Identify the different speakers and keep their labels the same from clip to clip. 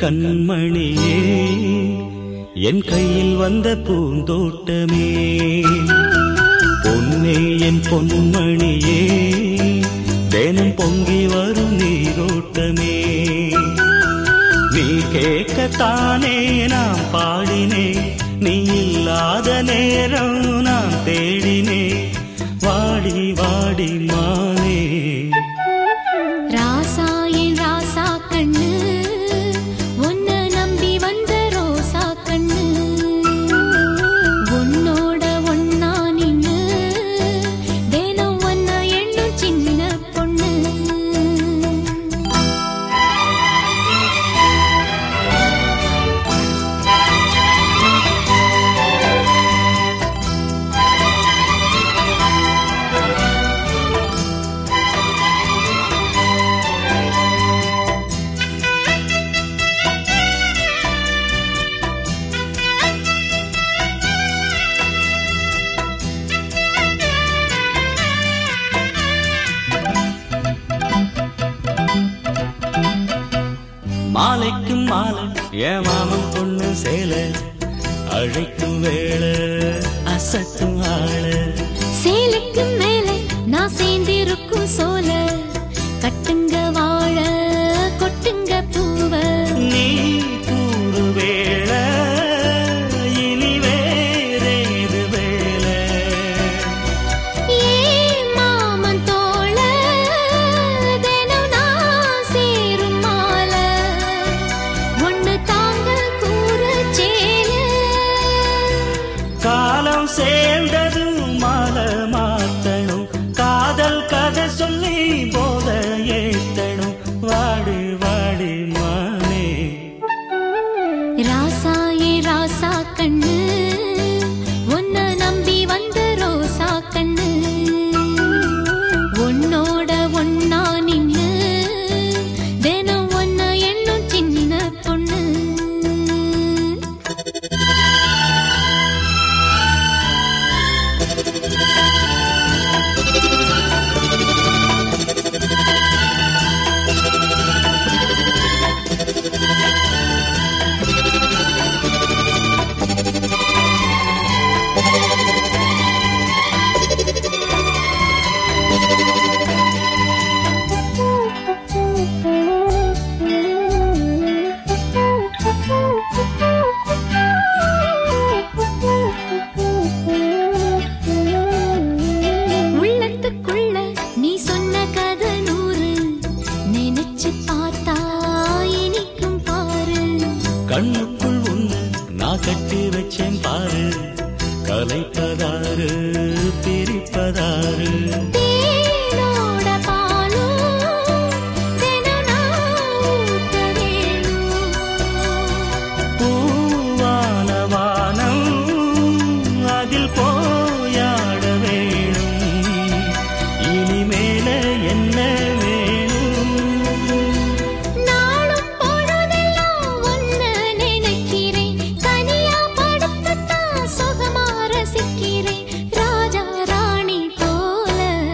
Speaker 1: கண்மணியே என் கையில் வந்த பூந்தோட்டமே பொன்னே என் பொன்மணியே தினம் பொங்கி வரும் நீரோட்டமே நீ கேட்கத்தானே நான் பாடினேன் நீ இல்லாத நேரம் நான் தேடினேன் வாடி வாடி மானே
Speaker 2: ராசா என் ராசா கண்ணு உன்னை நம்பி வந்த ரோசா கண்ணு உன்னோட ஒன்னா நின்னு தினம் ஒன்ன எண்ணும் சின்ன பொண்ணு
Speaker 1: மாலைக்கும் மாலை என் மாமன் பொண்ணு சேல அழைக்கும் வேளை அசத்தும் ஆள
Speaker 2: சேலைக்கு மேலே நான் சேர்ந்திருக்கும் சோல கட்டுங்க வாழ கொட்டுங்க பூவ
Speaker 1: நீ கூறு வேளை இனி வேறேது வேலை
Speaker 2: ஏ மாமன் தோள தினம் நான் சேரும் மால ஒண்ணு தாங்க கூற சேல
Speaker 1: காலம் சேர்ந்ததும் மாலை மாத்தணும் காதல் கதை சொல்லி போத ஏத்தணும் வாடி வாடி மானே
Speaker 2: ராசா ஏ ராசா கண்ணு உன்னை நம்பி வந்த ரோசா கண்ணு உன்னோட ஒன்னா நின்னு தினம் ஒன்ன எண்ணும் சின்ன பொண்ணு உள்ளத்துக்குள்ள நீ சொன்ன கதை நூறு நினைச்சு பார்த்தா இனிக்கும் பாரு
Speaker 1: கண்ணுக்குள் உன்னை நான் கட்டி வச்சேன் பாரு கலைப்பதாரு பிரிப்பதாரு
Speaker 2: தேனோட பாலும் தினம் நான் ஊத்த வேணும்.
Speaker 1: பூவான வானம் அதில் போயாட வேணும் இனிமேல என்ன வேணும்
Speaker 2: நாளும் பொழுதெல்லாம் உன்னை நினைக்கிறேன். தனியா படுத்துத்தான் சுகமா ரசிக்கிறேன். ராஜா ராணி போல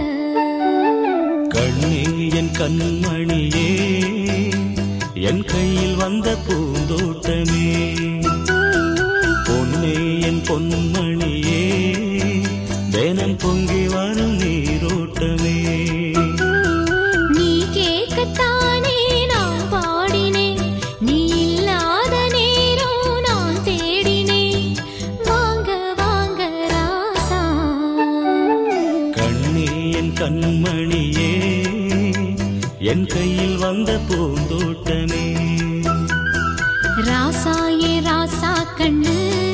Speaker 1: கண்ணே என் கண்மணியே என் கையில் வந்த பூந்தோட்டமே பொன்னே என் பொன்மணியே தினம் பொங்கி வரும் நீரோட்டமே
Speaker 2: நீ கேட்கத்தானே நான் பாடினேன் நீ இல்லாத நேரம் நான் தேடினேன் வாங்க வாங்க ராசா
Speaker 1: கண்ணே என் கண்மணியே என் கையில் வந்த பூந்தோட்டமே
Speaker 2: ராசா ஏ ராசா கண்ணு